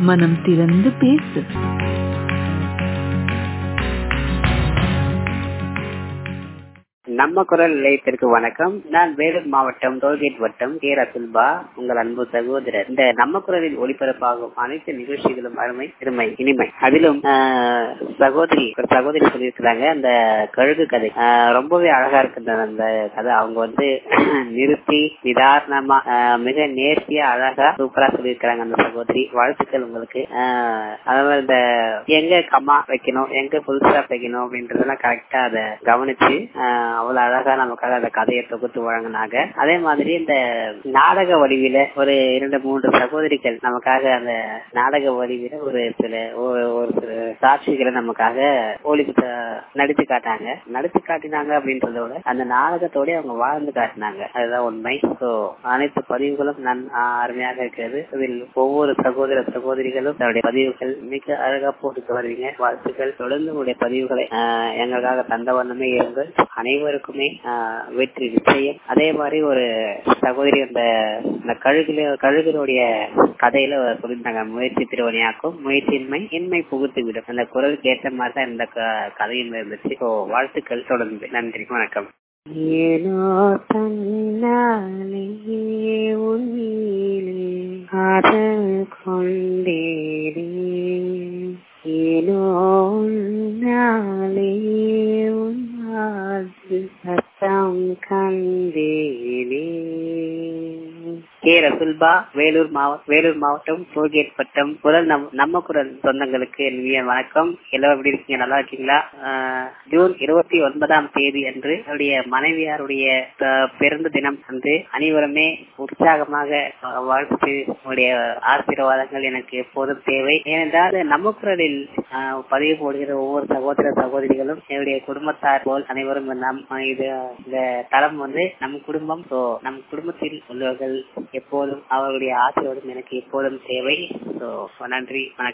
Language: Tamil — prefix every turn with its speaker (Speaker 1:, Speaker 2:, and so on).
Speaker 1: மனம் திறந்து பேசு
Speaker 2: நம்ம குரல் நிலையத்திற்கு வணக்கம் நான் வேலூர் மாவட்டம் டோல்கேட் வட்டம் கே ரசுல்பா உங்கள் அன்பு சகோதரர் இந்த நம்ம குரலில் ஒளிபரப்பாகும் அனைத்து நிகழ்ச்சிகளும் அருமை பெருமை இனிமை அதிலும் ஆஹ், சகோதரி ஒரு சகோதரி சொல்லியிருக்கிறாங்க அந்த கழுகு கதை ஆஹ், ரொம்பவே அழகா இருக்கு அந்த- அந்த கதை அவங்க வந்து நிறுத்தி நிதாரணமா ஆஹ், மிக நேர்த்தியா அழகா சூப்பரா சொல்லியிருக்கிறாங்க அந்த சகோதரி வாழ்த்துக்கள் உங்களுக்கு ஆஹ், அதாவது இந்த எங்க கம்மா வைக்கணும் எங்க புல் ஸ்டாப் வைக்கணும் அப்படின்றதெல்லாம் கரெக்டா அதை கவனிச்சு ஆஹ், அவ்வளவு அழகா நமக்காக அந்த கதையை தொகுத்து வழங்கினாங்க அதே மாதிரி இந்த நாடக வடிவில ஒரு இரண்டு மூன்று சகோதரிகள் நமக்காக அந்த நாடக வடிவில ஒரு சில ஒரு- ஒரு சில சாட்சிகளை நமக்காக ஒளி நடித்து காட்டாங்க நடித்து காட்டினாங்க அப்படின்றதோட அந்த நாடகத்தோட அவங்க வாழ்ந்து காட்டினாங்க அதுதான் உண்மை சோ அனைத்து பதிவுகளும் நன் ஆஹ் அருமையாக இருக்கிறது இதில் ஒவ்வொரு சகோதர சகோதரிகளும் தன்னுடைய பதிவுகள் மிக அழகா போட்டு வருவீங்க வாழ்த்துக்கள் தொடர்ந்து உங்களுடைய பதிவுகளை ஆஹ் எங்களுக்காக தந்த வண்ணமே இருங்கள் அனைவருக்குமே ஆஹ் வெற்றி நிச்சயம் அதே மாதிரி ஒரு சகோதரி அந்த இந்த கழுகுல கழுகனுடைய கதையில சொல்லியிருந்தாங்க முயற்சி திருவணியாக்கும் முயற்சியின்மை இன்மை புகுத்து விடும் அந்த குரலுக்கு ஏற்ற மாதிரி தான் இந்த க- கதையும் இருந்துச்சு So, வாழ்த்துக்கள் தொடர்ந்து நன்றி வணக்கம் ஏனோ தன்னாலே உன்னிலே காதல் கொண்டேனே ஏனோ உன்னாலே உன்னால் சத்தம் கண்டேனே கே ரசுல்பா வேலூர் மாவட்டம் வேலூர் மாவட்டம் டோல்கேட் பட்டம் குரல் நம்- நம்ம குரல் சொந்தங்களுக்கு இனிய வணக்கம் எல்லாரும் எப்படி இருக்கீங்க நல்லா இருக்கீங்களா ஆஹ், ஜூன் இருபத்தி ஒன்பதாம் தேதி அன்று என்னுடைய மனைவியாருடைய ஆஹ், பிறந்த தினம் அன்று அனைவருமே உற்சாகமாக ஆஹ், வாழ்த்து உங்களுடைய ஆசீர்வாதங்கள் எனக்கு எப்போதும் தேவை ஏனென்றால் நம்ம குரலில் ஆஹ், பதிவு போடுகிற ஒவ்வொரு சகோதர சகோதரிகளும் என்னுடைய குடும்பத்தார் போல் அனைவரும் நம் இது இந்த தளம் வந்து நம் குடும்பம் சோ நம் குடும்பத்தில் உள்ளவர்கள் எப்போதும் அவர்களுடைய ஆசீர்வாதம் எனக்கு எப்போதும் தேவை சோ நன்றி வணக்கம்